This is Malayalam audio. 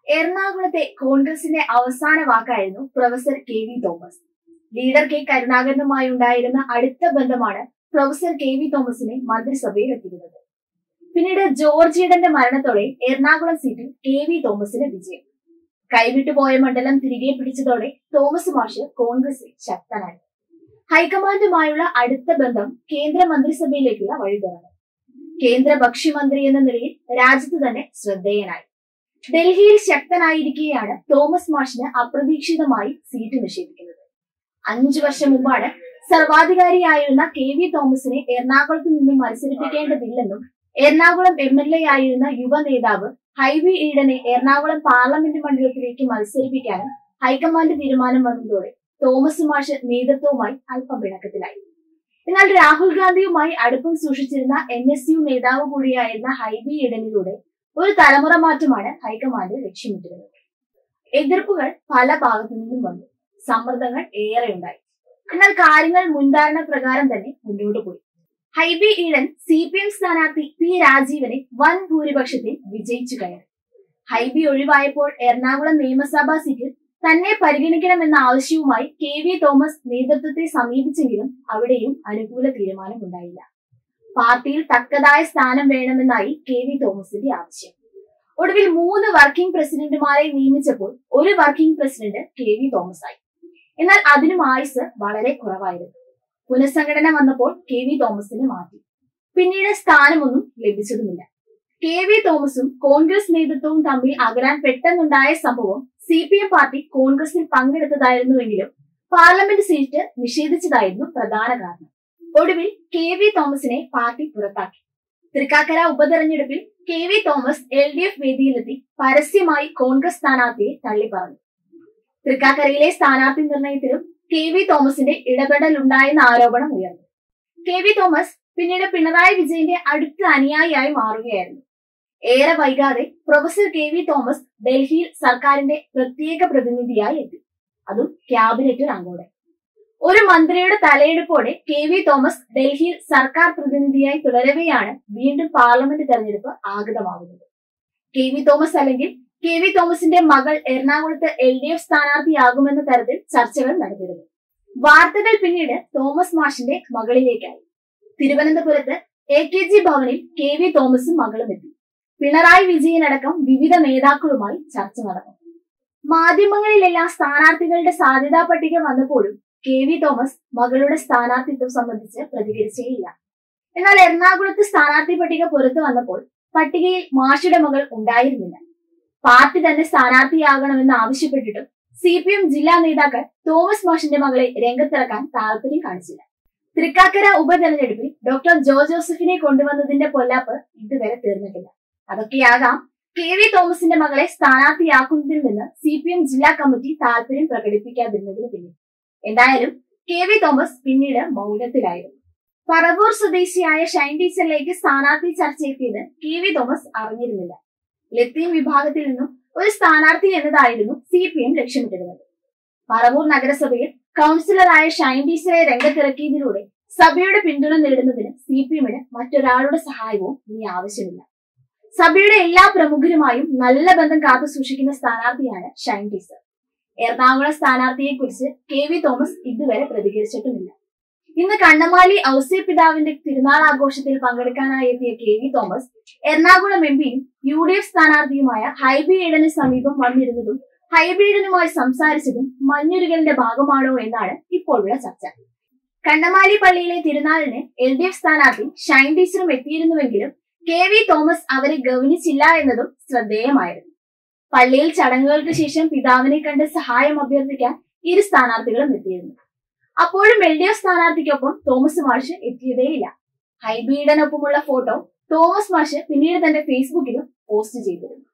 എറണാകുളത്തെ കോൺഗ്രസിന്റെ അവസാന വാക്കായിരുന്നു professor K V Thomas leader K കരുണാകരനുമായി ഉണ്ടായിരുന്ന അടുത്ത ബന്ധമാണ് പ്രൊഫസർ കെ വി തോമസിനെ മന്ത്രിസഭയിൽ എത്തിക്കുന്നത് പിന്നീട് ജോർജ് ഈഡന്റെ മരണത്തോടെ എറണാകുളം സീറ്റിൽ കെ വി തോമസിന് വിജയം കൈവിട്ടുപോയ മണ്ഡലം തിരികെ പിടിച്ചതോടെ തോമസ് മാഷ് കോൺഗ്രസിൽ ശക്തനായി ഹൈക്കമാൻഡുമായുള്ള അടുത്ത ബന്ധം കേന്ദ്ര മന്ത്രിസഭയിലേക്കുള്ള വഴി തുറന്നു കേന്ദ്ര ഭക്ഷ്യമന്ത്രി എന്ന നിലയിൽ രാജ്യത്ത് തന്നെ ശ്രദ്ധേയനായി ഡൽഹിയിൽ ശക്തനായിരിക്കെയാണ് തോമസ് മാഷിന് അപ്രതീക്ഷിതമായി സീറ്റ് നിഷേധിക്കുന്നത് അഞ്ചു വർഷം മുമ്പാണ് സർവാധികാരിയായിരുന്ന കെ വി തോമസിനെ എറണാകുളത്ത് നിന്നും മത്സരിപ്പിക്കേണ്ടതില്ലെന്നും എറണാകുളം എം എൽ എ ആയിരുന്ന യുവ നേതാവ് ഹൈബി ഈഡനെ എറണാകുളം പാർലമെന്റ് മണ്ഡലത്തിലേക്ക് മത്സരിപ്പിക്കാനും ഹൈക്കമാൻഡ് തീരുമാനം വന്നതോടെ തോമസ് മാഷ് നേതൃത്വവുമായി അല്പം പിണക്കത്തിലായി എന്നാൽ രാഹുൽ ഗാന്ധിയുമായി അടുപ്പം സൂക്ഷിച്ചിരുന്ന എൻ എസ് യു നേതാവ് കൂടിയായിരുന്ന ഹൈബി ഈഡനിലൂടെ ഒരു തലമുറ മാറ്റമാണ് ഹൈക്കമാൻഡ് ലക്ഷ്യമിട്ടിരുന്നത് എതിർപ്പുകൾ പല ഭാഗത്തു നിന്നും വന്നു സമ്മർദ്ദങ്ങൾ ഏറെ ഉണ്ടായി എന്നാൽ കാര്യങ്ങൾ മുൻധാരണ പ്രകാരം തന്നെ മുന്നോട്ട് പോയി Hibi Eden C P M സ്ഥാനാർത്ഥി പി രാജീവനെ വൻ ഭൂരിപക്ഷത്തിൽ വിജയിച്ചു കയറി ഹൈബി ഒഴിവായപ്പോൾ എറണാകുളം നിയമസഭാ സീറ്റിൽ തന്നെ പരിഗണിക്കണമെന്ന ആവശ്യവുമായി കെ വി തോമസ് നേതൃത്വത്തെ സമീപിച്ചെങ്കിലും അവിടെയും അനുകൂല തീരുമാനം ഉണ്ടായില്ല പാർട്ടിയിൽ തക്കതായ സ്ഥാനം വേണമെന്നായി കെ വി തോമസിന്റെ ആവശ്യം ഒടുവിൽ മൂന്ന് വർക്കിംഗ് പ്രസിഡന്റുമാരെ നിയമിച്ചപ്പോൾ ഒരു working president K V Thomas ആയി എന്നാൽ അതിനും ആയുസ് വളരെ കുറവായിരുന്നു പുനഃസംഘടന വന്നപ്പോൾ കെ വി തോമസിനെ മാറ്റി പിന്നീട് സ്ഥാനമൊന്നും ലഭിച്ചതുമില്ല കെ വി തോമസും കോൺഗ്രസ് നേതൃത്വവും തമ്മിൽ അകലാൻ പെട്ടെന്നുണ്ടായ സംഭവം സി പി എം പാർട്ടി കോൺഗ്രസിൽ പങ്കെടുത്തതായിരുന്നുവെങ്കിലും പാർലമെന്റ് സീറ്റ് നിഷേധിച്ചതായിരുന്നു പ്രധാന കാരണം ഒടുവിൽ കെ വി തോമസിനെ പാർട്ടി പുറത്താക്കി തൃക്കാക്കര ഉപതെരഞ്ഞെടുപ്പിൽ K V Thomas L D F വേദിയിലെത്തി പരസ്യമായി കോൺഗ്രസ് സ്ഥാനാർത്ഥിയെ തള്ളിപ്പറഞ്ഞു തൃക്കാക്കരയിലെ സ്ഥാനാർത്ഥി നിർണയത്തിലും കെ വി തോമസിന്റെ ഇടപെടൽ ഉണ്ടായെന്ന ആരോപണം ഉയർന്നു കെ വി തോമസ് പിന്നീട് പിണറായി വിജയന്റെ അടുത്ത അനുയായിയായി മാറുകയായിരുന്നു ഏറെ വൈകാതെ പ്രൊഫസർ കെ വി തോമസ് ഡൽഹിയിൽ സർക്കാരിന്റെ പ്രത്യേക പ്രതിനിധിയായി എത്തി അതും ക്യാബിനറ്റ് അംഗോടെ ഒരു മന്ത്രിയുടെ തലയെടുപ്പോടെ കെ വി തോമസ് ഡൽഹിയിൽ സർക്കാർ പ്രതിനിധിയായി തുടരവെയാണ് വീണ്ടും പാർലമെന്റ് തെരഞ്ഞെടുപ്പ് ആഗതമാകുന്നത് കെ വി തോമസ് അല്ലെങ്കിൽ കെ വി തോമസിന്റെ മകൾ എറണാകുളത്ത് എൽ ഡി എഫ് സ്ഥാനാർത്ഥിയാകുമെന്ന തരത്തിൽ ചർച്ചകൾ നടന്നിരുന്നു വാർത്തകൾ പിന്നീട് തോമസ് മാഷിന്റെ മകളിലേക്കായി തിരുവനന്തപുരത്ത് എ കെ ജി ഭവനിൽ കെ വി തോമസും മകളും എത്തി പിണറായി വിജയൻ അടക്കം വിവിധ നേതാക്കളുമായി ചർച്ച നടന്നു മാധ്യമങ്ങളിലെല്ലാം സ്ഥാനാർത്ഥികളുടെ സാധ്യതാ പട്ടിക വന്നപ്പോഴും കെ വി തോമസ് മകളുടെ സ്ഥാനാർത്ഥിത്വം സംബന്ധിച്ച് പ്രതികരിച്ചേയില്ല എന്നാൽ എറണാകുളത്ത് സ്ഥാനാർത്ഥി പട്ടിക പുറത്തു വന്നപ്പോൾ പട്ടികയിൽ മാഷിയുടെ മകൾ ഉണ്ടായിരുന്നില്ല പാർട്ടി തന്നെ സ്ഥാനാർത്ഥിയാകണമെന്ന് ആവശ്യപ്പെട്ടിട്ടും സി പി എം ജില്ലാ നേതാക്കൾ തോമസ് മാഷിന്റെ മകളെ രംഗത്തിറക്കാൻ താല്പര്യം കാണിച്ചില്ല തൃക്കാക്കര ഉപതെരഞ്ഞെടുപ്പിൽ ഡോക്ടർ ജോ ജോസഫിനെ കൊണ്ടുവന്നതിന്റെ പൊല്ലാപ്പ് ഇതുവരെ തീർന്നിട്ടില്ല അതൊക്കെയാകാം കെ വി തോമസിന്റെ മകളെ സ്ഥാനാർത്ഥിയാക്കുന്നതിൽ നിന്ന് സി പി എം ജില്ലാ കമ്മിറ്റി താല്പര്യം പ്രകടിപ്പിക്കാതിരുന്നതിന് പിന്നിൽ എന്തായാലും കെ വി തോമസ് പിന്നീട് മൗനത്തിലായിരുന്നു പറവൂർ സ്വദേശിയായ ഷൈൻ ടീച്ചറിലേക്ക് സ്ഥാനാർത്ഥി ചർച്ചയെത്തിയത് കെ വി തോമസ് അറിഞ്ഞിരുന്നില്ല ലത്തീൻ വിഭാഗത്തിൽ നിന്നും ഒരു സ്ഥാനാർത്ഥി എന്നതായിരുന്നു സി പി എം ലക്ഷ്യമിട്ടിരുന്നത് പറവൂർ നഗരസഭയിൽ കൗൺസിലറായ ഷൈൻ ടീച്ചറെ രംഗത്തിറക്കിയതിലൂടെ സഭയുടെ പിന്തുണ നേടുന്നതിന് സി പി എമ്മിന് മറ്റൊരാളുടെ സഹായവും ഇനി ആവശ്യമില്ല സഭയുടെ എല്ലാ പ്രമുഖരുമായും നല്ല ബന്ധം കാത്തു സൂക്ഷിക്കുന്ന സ്ഥാനാർത്ഥിയാണ് ഷൈൻ ടീച്ചർ എറണാകുളം സ്ഥാനാർത്ഥിയെ കുറിച്ച് കെ വി തോമസ് ഇതുവരെ പ്രതികരിച്ചിട്ടുമില്ല ഇന്ന് കണ്ണമാലി ഔസേ പിതാവിന്റെ തിരുനാൾ ആഘോഷത്തിൽ പങ്കെടുക്കാനായി എത്തിയ K V Thomas Ernakulam M പിയും യു ഡി എഫ് സ്ഥാനാർത്ഥിയുമായ ഹൈബി ഈഡന് സമീപം വന്നിരുന്നതും ഹൈബി ഈഡനുമായി സംസാരിച്ചതും മഞ്ഞുരുകലിന്റെ ഭാഗമാണോ എന്നാണ് ഇപ്പോഴുള്ള ചർച്ച കണ്ണമാലി പള്ളിയിലെ തിരുനാളിന് എൽ ഡി എഫ് സ്ഥാനാർത്ഥി ഷൈൻ ടീച്ചറും എത്തിയിരുന്നുവെങ്കിലും കെ വി തോമസ് അവരെ ഗവനിച്ചില്ല എന്നതും ശ്രദ്ധേയമായിരുന്നു പള്ളിയിൽ ചടങ്ങുകൾക്ക് ശേഷം പിതാവിനെ കണ്ട് സഹായം അഭ്യർത്ഥിക്കാൻ ഇരു സ്ഥാനാർത്ഥികളും എത്തിയിരുന്നു അപ്പോഴും എൽ ഡി എഫ് സ്ഥാനാർത്ഥിക്കൊപ്പം തോമസ് മാഷ് എത്തിയതേയില്ല ഹൈബീഡനൊപ്പമുള്ള ഫോട്ടോ തോമസ് മാഷ് പിന്നീട് തന്റെ ഫേസ്ബുക്കിലും പോസ്റ്റ് ചെയ്തിരുന്നു